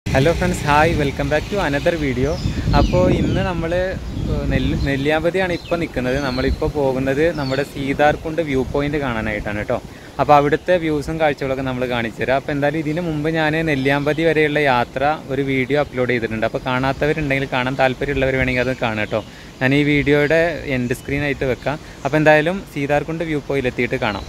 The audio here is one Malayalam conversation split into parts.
Hello friends hi welcome back to another video അപ്പോൾ ഇന്ന് നമ്മൾ നെല്ല് നെല്ലിയാമ്പതിയാണ് ഇപ്പോൾ നിൽക്കുന്നത് നമ്മളിപ്പോൾ പോകുന്നത് നമ്മുടെ സീതാർകുണ്ട് വ്യൂ പോയിന്റ് കാണാനായിട്ടാണ് കേട്ടോ അപ്പോൾ അവിടുത്തെ വ്യൂസും കാഴ്ചകളൊക്കെ നമ്മൾ കാണിച്ചു തരാം അപ്പോൾ എന്തായാലും ഇതിന് മുമ്പ് ഞാൻ നെല്ലിയാമ്പതി വരെയുള്ള യാത്ര ഒരു വീഡിയോ അപ്ലോഡ് ചെയ്തിട്ടുണ്ട് അപ്പോൾ കാണാത്തവരുണ്ടെങ്കിൽ കാണാൻ താല്പര്യമുള്ളവർ വേണമെങ്കിൽ അത് കാണാം കേട്ടോ ഞാൻ ഈ വീഡിയോയുടെ എൻഡ് സ്ക്രീനായിട്ട് വെക്കാം അപ്പോൾ എന്തായാലും സീതാർകുണ്ട് വ്യൂ പോയിന്റ് എത്തിയിട്ട് കാണാം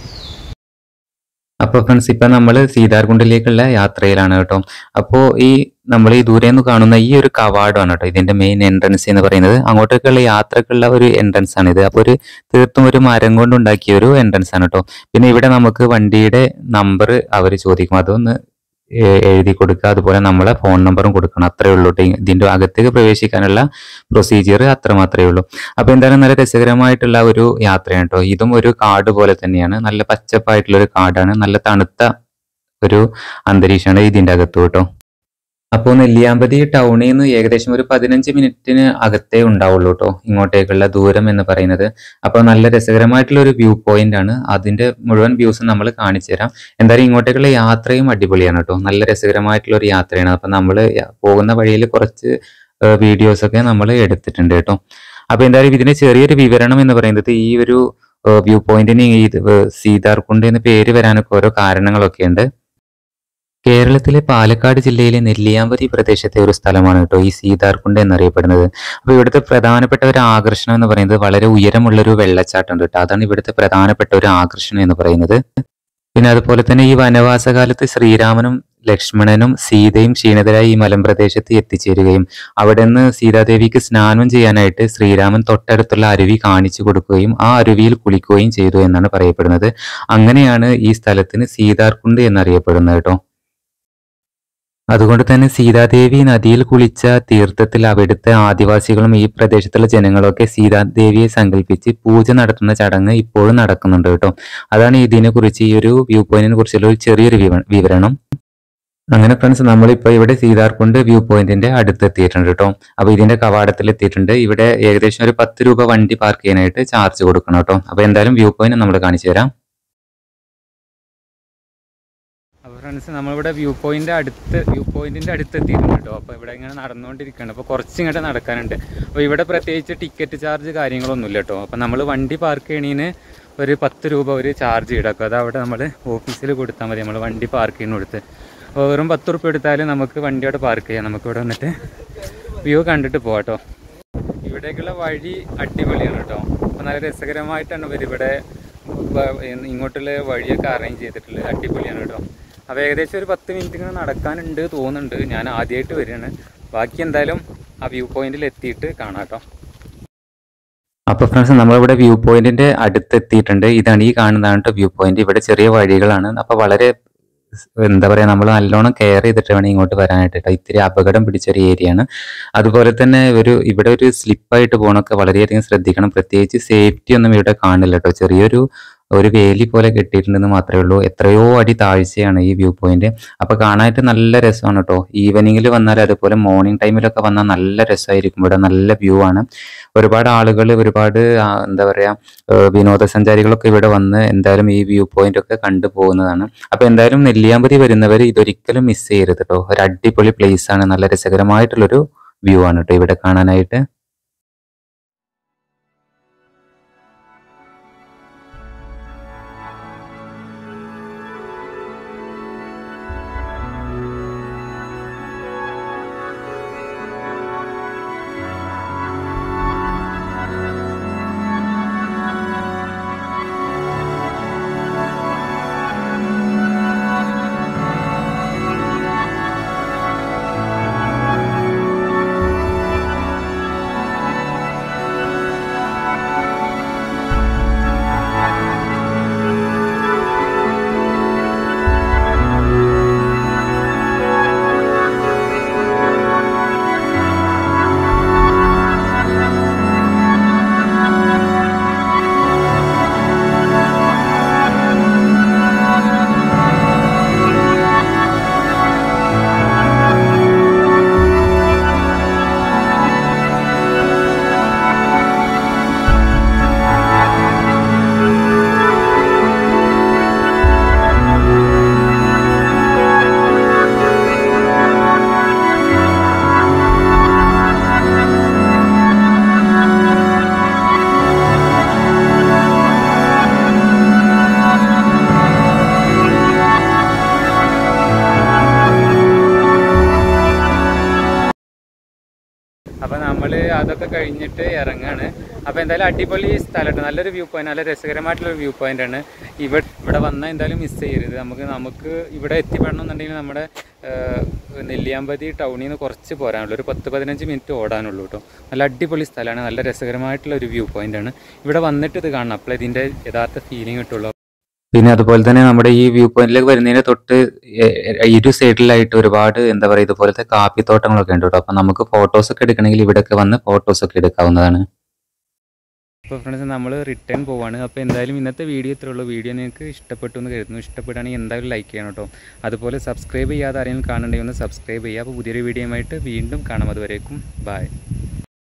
അപ്പോൾ ഫ്രണ്ട്സ് ഇപ്പം നമ്മൾ സീതാർകുണ്ടിലേക്കുള്ള യാത്രയിലാണ് കേട്ടോ അപ്പോൾ ഈ നമ്മൾ ഈ ദൂരെ നിന്ന് കാണുന്ന ഈ ഒരു കവാടമാണ് കേട്ടോ ഇതിന്റെ മെയിൻ എൻട്രൻസ് എന്ന് പറയുന്നത് അങ്ങോട്ടേക്കുള്ള യാത്രക്കുള്ള ഒരു എൻട്രൻസ് ആണ് ഇത് അപ്പോൾ ഒരു തീർത്തും ഒരു മരം കൊണ്ടുണ്ടാക്കിയ ഒരു എൻട്രൻസ് ആണ് കേട്ടോ പിന്നെ ഇവിടെ നമുക്ക് വണ്ടിയുടെ നമ്പർ അവർ ചോദിക്കും അതൊന്ന് എ- എഴുതി കൊടുക്കുക അതുപോലെ നമ്മളെ ഫോൺ നമ്പറും കൊടുക്കണം അത്രേ ഉള്ളൂ ട്ടോ. ഇതിന്റെ അകത്തേക്ക് പ്രവേശിക്കാനുള്ള പ്രൊസീജിയർ അത്ര മാത്രമേ ഉള്ളൂ അപ്പൊ എന്തായാലും നല്ല രസകരമായിട്ടുള്ള ഒരു യാത്രയാണ് കേട്ടോ ഇതും ഒരു കാട് പോലെ തന്നെയാണ് നല്ല പച്ചപ്പായിട്ടുള്ള ഒരു കാടാണ് നല്ല തണുത്ത ഒരു അന്തരീക്ഷമാണ് ഇതിന്റെ അകത്ത് കേട്ടോ അപ്പോൾ നെല്ലിയാമ്പതി ടൗണിൽ നിന്ന് ഏകദേശം ഒരു പതിനഞ്ച് മിനിറ്റിന് അകത്തേ ഉണ്ടാവുള്ളൂ കേട്ടോ ഇങ്ങോട്ടേക്കുള്ള ദൂരം എന്ന് പറയുന്നത് അപ്പോൾ നല്ല രസകരമായിട്ടുള്ള ഒരു വ്യൂ പോയിന്റ് ആണ് അതിന്റെ മുഴുവൻ വ്യൂസ് നമ്മൾ കാണിച്ചു തരാം എന്തായാലും ഇങ്ങോട്ടേക്കുള്ള യാത്രയും അടിപൊളിയാണ് കേട്ടോ നല്ല രസകരമായിട്ടുള്ള ഒരു യാത്രയാണ് അപ്പൊ നമ്മൾ പോകുന്ന വഴിയിൽ കുറച്ച് വീഡിയോസ് ഒക്കെ നമ്മൾ എടുത്തിട്ടുണ്ട് കേട്ടോ അപ്പൊ എന്തായാലും ഇതിന്റെ ചെറിയൊരു വിവരണം എന്ന് പറയുന്നത് ഈ ഒരു വ്യൂ പോയിന്റിന് ഈ ഇത്, ഏർ, സീതാർകുണ്ട് എന്ന് പേര് വരാനൊക്കെ ഓരോ കാരണങ്ങളൊക്കെ ഉണ്ട് കേരളത്തിലെ പാലക്കാട് ജില്ലയിലെ നെല്ലിയാമ്പതി പ്രദേശത്തെ ഒരു സ്ഥലമാണ് കേട്ടോ ഈ സീതാർകുണ്ട് എന്നറിയപ്പെടുന്നത് അപ്പോൾ ഇവിടുത്തെ പ്രധാനപ്പെട്ട ഒരു ആകർഷണം എന്ന് പറയുന്നത് വളരെ ഉയരമുള്ള ഒരു വെള്ളച്ചാട്ടം ഉണ്ട് കേട്ടോ അതാണ് ഇവിടുത്തെ പ്രധാനപ്പെട്ട ഒരു ആകർഷണം എന്ന് പറയുന്നത് പിന്നെ അതുപോലെ തന്നെ ഈ വനവാസകാലത്ത് ശ്രീരാമനും ലക്ഷ്മണനും സീതയും ക്ഷീണിതരായി ഈ മലമ്പ്രദേശത്ത് എത്തിച്ചേരുകയും അവിടെ നിന്ന് സീതാദേവിക്ക് സ്നാനം ചെയ്യാനായിട്ട് ശ്രീരാമൻ തൊട്ടടുത്തുള്ള അരുവി കാണിച്ചു കൊടുക്കുകയും ആ അരുവിയിൽ കുളിക്കുകയും ചെയ്തു എന്നാണ് പറയപ്പെടുന്നത് അങ്ങനെയാണ് ഈ സ്ഥലത്തിന് സീതാർകുണ്ട് എന്നറിയപ്പെടുന്നത് കേട്ടോ അതുകൊണ്ട് തന്നെ സീതാദേവി നദിയിൽ കുളിച്ച തീർത്ഥത്തിൽ അവിടുത്തെ ആദിവാസികളും ഈ പ്രദേശത്തുള്ള ജനങ്ങളൊക്കെ സീതാദേവിയെ സങ്കല്പിച്ച് പൂജ നടത്തുന്ന ചടങ്ങ് ഇപ്പോഴും നടക്കുന്നുണ്ട് കേട്ടോ അതാണ് ഇതിനെ കുറിച്ച് ഈ ഒരു വ്യൂ പോയിന്റിനെ കുറിച്ചുള്ള ഒരു ചെറിയൊരു വിവ- വിവരണം അങ്ങനെ ഫ്രണ്ട്സ് നമ്മളിപ്പോ ഇവിടെ സീതാർകുണ്ട് വ്യൂ പോയിന്റിന്റെ അടുത്ത് എത്തിയിട്ടുണ്ട് കേട്ടോ അപ്പൊ ഇതിന്റെ കവാടത്തിൽ എത്തിയിട്ടുണ്ട് ഇവിടെ ഏകദേശം ഒരു പത്ത് രൂപ വണ്ടി പാർക്ക് ചെയ്യാനായിട്ട് ചാർജ് കൊടുക്കണം കേട്ടോ അപ്പൊ എന്തായാലും വ്യൂ പോയിന്റ് നമ്മൾ കാണിച്ചു തരാം അപ്പോൾ ഫ്രണ്ട്സ് നമ്മളിവിടെ വ്യൂ പോയിന്റ് അടുത്ത് വ്യൂ പോയിന്റിന്റെ അടുത്ത് എത്തിയിട്ടുണ്ട് കേട്ടോ അപ്പോൾ ഇവിടെ ഇങ്ങനെ നടന്നുകൊണ്ടിരിക്കുകയാണ് അപ്പോൾ കുറച്ച് ഇങ്ങോട്ട് നടക്കാനുണ്ട് അപ്പോൾ ഇവിടെ പ്രത്യേകിച്ച് ടിക്കറ്റ് ചാർജ് കാര്യങ്ങളൊന്നുമില്ല കേട്ടോ അപ്പോൾ നമ്മൾ വണ്ടി പാർക്ക് ചെയ്യണതിന് ഒരു പത്ത് രൂപ ഒരു ചാർജ് ഈടാക്കും അത് അവിടെ നമ്മൾ ഓഫീസിൽ കൊടുത്താൽ മതി നമ്മൾ വണ്ടി പാർക്ക് ചെയ്യുന്ന കൊടുത്ത് അപ്പോൾ വെറും പത്ത് റുപ്യ എടുത്താലും നമുക്ക് വണ്ടി അവിടെ പാർക്ക് ചെയ്യാം നമുക്ക് ഇവിടെ വന്നിട്ട് വ്യൂ കണ്ടിട്ട് പോകാം കേട്ടോ ഇവിടേക്കുള്ള വഴി അടിപൊളിയാണ് കേട്ടോ അപ്പോൾ നല്ല രസകരമായിട്ടാണ് ഇവർ ഇവിടെ വ- ഇങ്ങോട്ടുള്ള വഴിയൊക്കെ അറേഞ്ച് ചെയ്തിട്ടുള്ളത് അടിപൊളിയാണ് കേട്ടോ അപ്പോൾ ഏകദേശം ഒരു പത്ത് മിനിറ്റ് ഇങ്ങനെ നടക്കാനുണ്ട് തോന്നുന്നുണ്ട് ഞാൻ ആദ്യമായിട്ട് വരികയാണ് ബാക്കി എന്തായാലും ആ വ്യൂ പോയിന്റിൽ എത്തിയിട്ട് കാണാം കേട്ടോ അപ്പോൾ ഫ്രണ്ട്സ് നമ്മളിവിടെ വ്യൂ പോയിന്റിന്റെ അടുത്ത് എത്തിയിട്ടുണ്ട് ഇതാണ് ഈ കാണുന്നതാണ് കേട്ടോ വ്യൂ പോയിന്റ് ഇവിടെ ചെറിയ വഴികളാണ് അപ്പോൾ വളരെ എന്താ പറയാ നമ്മൾ നല്ലോണം കെയർ ചെയ്തിട്ട് വേണം ഇങ്ങോട്ട് വരാനായിട്ട് കേട്ടോ ഇത്തിരി അപകടം പിടിച്ച ഒരു ഏരിയയാണ് അതുപോലെ തന്നെ ഒരു ഇവിടെ ഒരു സ്ലിപ്പായിട്ട് പോകണമൊക്കെ വളരെയധികം ശ്രദ്ധിക്കണം പ്രത്യേകിച്ച് സേഫ്റ്റി ഒന്നും ഇവിടെ കാണില്ല കേട്ടോ ചെറിയൊരു ഒരു വേലി പോലെ കെട്ടിയിട്ടുണ്ടെന്ന് മാത്രമേ ഉള്ളൂ എത്രയോ അടി താഴ്ചയാണ് ഈ വ്യൂ പോയിന്റ് അപ്പൊ കാണാനായിട്ട് നല്ല രസമാണ് കേട്ടോ ഈവനിങ്ങിൽ വന്നാൽ അതുപോലെ മോർണിംഗ് ടൈമിലൊക്കെ വന്നാൽ നല്ല രസമായിരിക്കും ഇവിടെ നല്ല വ്യൂ ആണ് ഒരുപാട് ആളുകൾ ഒരുപാട് ആ, എന്താ പറയാ ഏഹ് വിനോദസഞ്ചാരികളൊക്കെ ഇവിടെ വന്ന് എന്തായാലും ഈ വ്യൂ പോയിന്റ് ഒക്കെ കണ്ടു പോകുന്നതാണ് അപ്പൊ എന്തായാലും നെല്ലിയാമ്പതി വരുന്നവർ ഇതൊരിക്കലും മിസ് ചെയ്യരുത് കേട്ടോ ഒരു അടിപൊളി പ്ലേസ് ആണ് നല്ല രസകരമായിട്ടുള്ളൊരു വ്യൂ ആണ് കേട്ടോ ഇവിടെ കാണാനായിട്ട് അപ്പോൾ നമ്മൾ അതൊക്കെ കഴിഞ്ഞിട്ട് ഇറങ്ങാണ് അപ്പോൾ എന്തായാലും അടിപൊളി സ്ഥലമാണ് നല്ലൊരു വ്യൂ പോയിന്റ് നല്ല രസകരമായിട്ടുള്ള വ്യൂ പോയിന്റ് ആണ് ഇവിടെ ഇവിടെ വന്നാൽ എന്തായാലും മിസ് ചെയ്യരുത് നമുക്ക് നമുക്ക് ഇവിടെ എത്തിപ്പെടണം എന്നുണ്ടെങ്കിൽ നമ്മുടെ ഏഹ്, നെല്ലിയാമ്പതി ടൗണിൽ നിന്ന് കുറച്ച് പോരാനുള്ളൂ ഒരു പത്ത് പതിനഞ്ച് മിനിറ്റ് ഓടാനുള്ളൂ കേട്ടോ നല്ല അടിപൊളി സ്ഥലമാണ് നല്ല രസകരമായിട്ടുള്ള ഒരു വ്യൂ പോയിന്റ് ആണ് ഇവിടെ വന്നിട്ട് ഇത് കാണണം അപ്പോൾ ഇതിൻ്റെ യഥാർത്ഥ ഫീലിംഗ് കിട്ടുള്ളൂ പിന്നെ അതുപോലെ തന്നെ നമ്മുടെ ഈ വ്യൂ പോയിന്റിലേക്ക് വരുന്നതിന് തൊട്ട് എ- എ- ഇരു സൈഡിലായിട്ട് ഒരുപാട് എന്താ പറയുക ഇതുപോലത്തെ കാപ്പിത്തോട്ടങ്ങളൊക്കെ ഉണ്ട് കേട്ടോ അപ്പം നമുക്ക് ഫോട്ടോസ് ഒക്കെ എടുക്കണമെങ്കിൽ ഇവിടെയൊക്കെ വന്ന് ഫോട്ടോസ് ഒക്കെ എടുക്കാവുന്നതാണ് അപ്പോൾ ഫ്രണ്ട്സ് നമ്മൾ റിട്ടേൺ പോവാണ് അപ്പോൾ എന്തായാലും ഇന്നത്തെ വീഡിയോ ഇത്രേ ഉള്ളൂ വീഡിയോ നിങ്ങൾക്ക് ഇഷ്ടപ്പെട്ടു എന്ന് കരുതുന്നു ഇഷ്ടപ്പെടുകയാണെങ്കിൽ എന്തായാലും ലൈക്ക് ചെയ്യണം കേട്ടോ അതുപോലെ സബ്സ്ക്രൈബ് ചെയ്യാതെ ആരെങ്കിലും കാണുന്നുണ്ടെങ്കിൽ ഒന്ന് സബ്സ്ക്രൈബ് ചെയ്യുക അപ്പോൾ പുതിയൊരു വീഡിയോയുമായിട്ട് വീണ്ടും കാണാം അതുവരേക്കും ബൈ